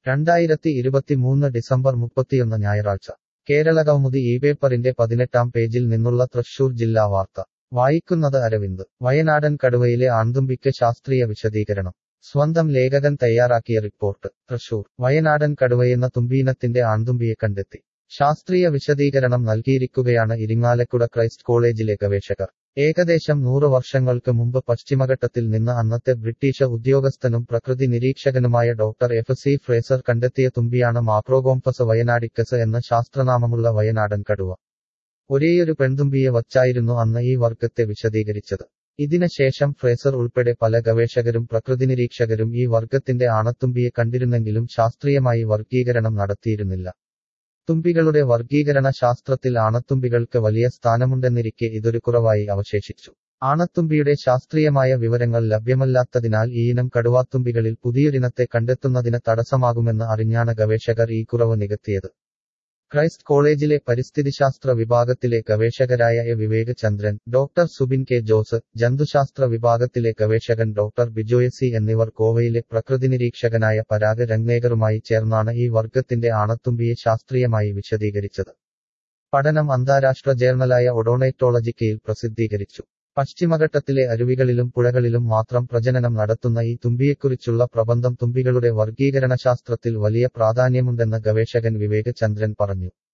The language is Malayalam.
രണ്ടായിരത്തി ഇരുപത്തിമൂന്ന് ഡിസംബർ മുപ്പത്തിയൊന്ന് ഞായറാഴ്ച കേരള കൗമുദി ഈ പേപ്പറിന്റെ പതിനെട്ടാം പേജിൽ നിന്നുള്ള തൃശൂർ ജില്ലാ വാർത്ത വായിക്കുന്നത് അരവിന്ദ് വയനാടൻ കടുവയിലെ ആൺതുമ്പിക്ക് ശാസ്ത്രീയ വിശദീകരണം സ്വന്തം ലേഖകൻ തയ്യാറാക്കിയ റിപ്പോർട്ട് തൃശൂർ വയനാടൻ കടുവയെന്ന തുമ്പീനത്തിന്റെ ആൺതുമ്പിയെ കണ്ടെത്തി ശാസ്ത്രീയ വിശദീകരണം നൽകിയിരിക്കുകയാണ് ഇരിങ്ങാലക്കുട ക്രൈസ്റ്റ് കോളേജിലെ ഗവേഷകർ ഏകദേശം നൂറ് വർഷങ്ങൾക്ക് മുമ്പ് പശ്ചിമഘട്ടത്തിൽ നിന്ന് അന്നത്തെ ബ്രിട്ടീഷ് ഉദ്യോഗസ്ഥനും പ്രകൃതി നിരീക്ഷകനുമായ ഡോക്ടർ എഫ് സി ഫ്രേസർ കണ്ടെത്തിയ തുമ്പിയാണ് മാപ്രോഗോംഫസ് വയനാഡിക്കസ് എന്ന ശാസ്ത്രനാമമുള്ള വയനാടൻ കടുവ ഒരേയൊരു പെൺതുമ്പിയെ വച്ചായിരുന്നു അന്ന് ഈ വർഗത്തെ വിശദീകരിച്ചത് ഇതിന് ശേഷം ഫ്രേസർ ഉൾപ്പെടെ പല ഗവേഷകരും പ്രകൃതി നിരീക്ഷകരും ഈ വർഗത്തിന്റെ ആണത്തുമ്പിയെ കണ്ടിരുന്നെങ്കിലും ശാസ്ത്രീയമായി വർഗീകരണം നടത്തിയിരുന്നില്ല തുമ്പികളുടെ വർഗീകരണ ശാസ്ത്രത്തിൽ ആണത്തുമ്പികൾക്ക് വലിയ സ്ഥാനമുണ്ടെന്നിരിക്കെ ഇതൊരു കുറവായി അവശേഷിച്ചു ആണത്തുമ്പിയുടെ ശാസ്ത്രീയമായ വിവരങ്ങൾ ലഭ്യമല്ലാത്തതിനാൽ ഈ ഇനം കടുവാത്തുമ്പികളിൽ പുതിയൊരിനത്തെ കണ്ടെത്തുന്നതിന് തടസ്സമാകുമെന്ന് അറിഞ്ഞാണ് ഗവേഷകർ ഈ കുറവ് നികത്തിയത് ക്രൈസ്റ്റ് കോളേജിലെ പരിസ്ഥിതിശാസ്ത്ര വിഭാഗത്തിലെ ഗവേഷകരായ A Vivek Chandran doctor Subin K Jose ജന്തുശാസ്ത്ര വിഭാഗത്തിലെ ഗവേഷകൻ ഡോക്ടർ ബിജോയ് സി എന്നിവർ കോവയിലെ പ്രകൃതി നിരീക്ഷകനായ പരാഗ് രംഗ്നേഗറുമായി ചേർന്നാണ് ഈ വർഗത്തിന്റെ ആണത്തുമ്പിയെ ശാസ്ത്രീയമായി വിശദീകരിച്ചത് പഠനം അന്താരാഷ്ട്ര ജേർണലായ ഒഡോണൈറ്റോളജിക്കയിൽ പ്രസിദ്ധീകരിച്ചു പശ്ചിമഘട്ടത്തിലെ അരുവികളിലും പുഴകളിലും മാത്രം പ്രജനനം നടത്തുന്ന ഈ തുമ്പിയെക്കുറിച്ചുള്ള പ്രബന്ധം തുമ്പികളുടെ വർഗീകരണശാസ്ത്രത്തിൽ വലിയ പ്രാധാന്യമുണ്ടെന്ന് ഗവേഷകൻ വിവേക് ചന്ദ്രൻ പറഞ്ഞു